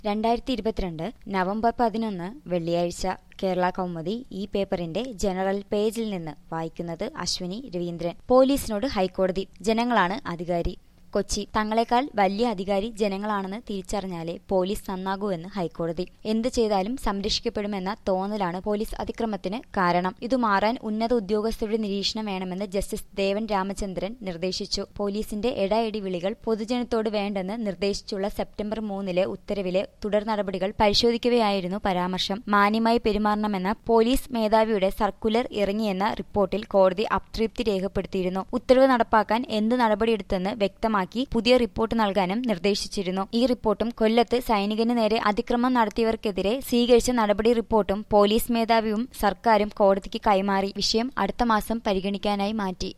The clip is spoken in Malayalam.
രണ്ടായിരത്തി ഇരുപത്തിരണ്ട് നവംബർ പതിനൊന്ന് വെള്ളിയാഴ്ച കേരള കൗമുദി ഈ പേപ്പറിന്റെ ജനറൽ പേജിൽ നിന്ന് വായിക്കുന്നത് അശ്വിനി രവീന്ദ്രൻ പോലീസിനോട് ഹൈക്കോടതി ജനങ്ങളാണ് അധികാരി കൊച്ചി തങ്ങളെക്കാൾ വലിയ അധികാരി ജനങ്ങളാണെന്ന് തിരിച്ചറിഞ്ഞാലേ പോലീസ് നന്നാകൂ എന്ന് ഹൈക്കോടതി എന്ത് ചെയ്താലും സംരക്ഷിക്കപ്പെടുമെന്ന തോന്നലാണ് പോലീസ് അതിക്രമത്തിന് കാരണം ഇത് മാറാൻ ഉന്നത ഉദ്യോഗസ്ഥരുടെ നിരീക്ഷണം വേണമെന്ന് ജസ്റ്റിസ് ദേവൻ രാമചന്ദ്രൻ നിർദ്ദേശിച്ചു പോലീസിന്റെ എടയടി വിളികൾ പൊതുജനത്തോട് വേണ്ടെന്ന് നിർദ്ദേശിച്ചുള്ള സെപ്റ്റംബർ മൂന്നിലെ ഉത്തരവിലെ തുടർ നടപടികൾ പരിശോധിക്കവെയായിരുന്നു പരാമർശം മാന്യമായി പെരുമാറണമെന്ന പോലീസ് മേധാവിയുടെ സർക്കുലർ ഇറങ്ങിയെന്ന റിപ്പോർട്ടിൽ കോടതി അതൃപ്തി രേഖപ്പെടുത്തിയിരുന്നു ഉത്തരവ് നടപ്പാക്കാൻ എന്ത് നടപടിയെടുത്തെന്ന് വ്യക്തമാക്കി പുതിയ റിപ്പോർട്ട് നൽകാനും നിർദ്ദേശിച്ചിരുന്നു ഈ റിപ്പോർട്ടും കൊല്ലത്ത് സൈനികന് നേരെ അതിക്രമം നടത്തിയവർക്കെതിരെ സ്വീകരിച്ച നടപടി റിപ്പോർട്ടും പോലീസ് മേധാവിയും സർക്കാരും കോടതിക്ക് കൈമാറി വിഷയം അടുത്ത മാസം പരിഗണിക്കാനായി മാറ്റി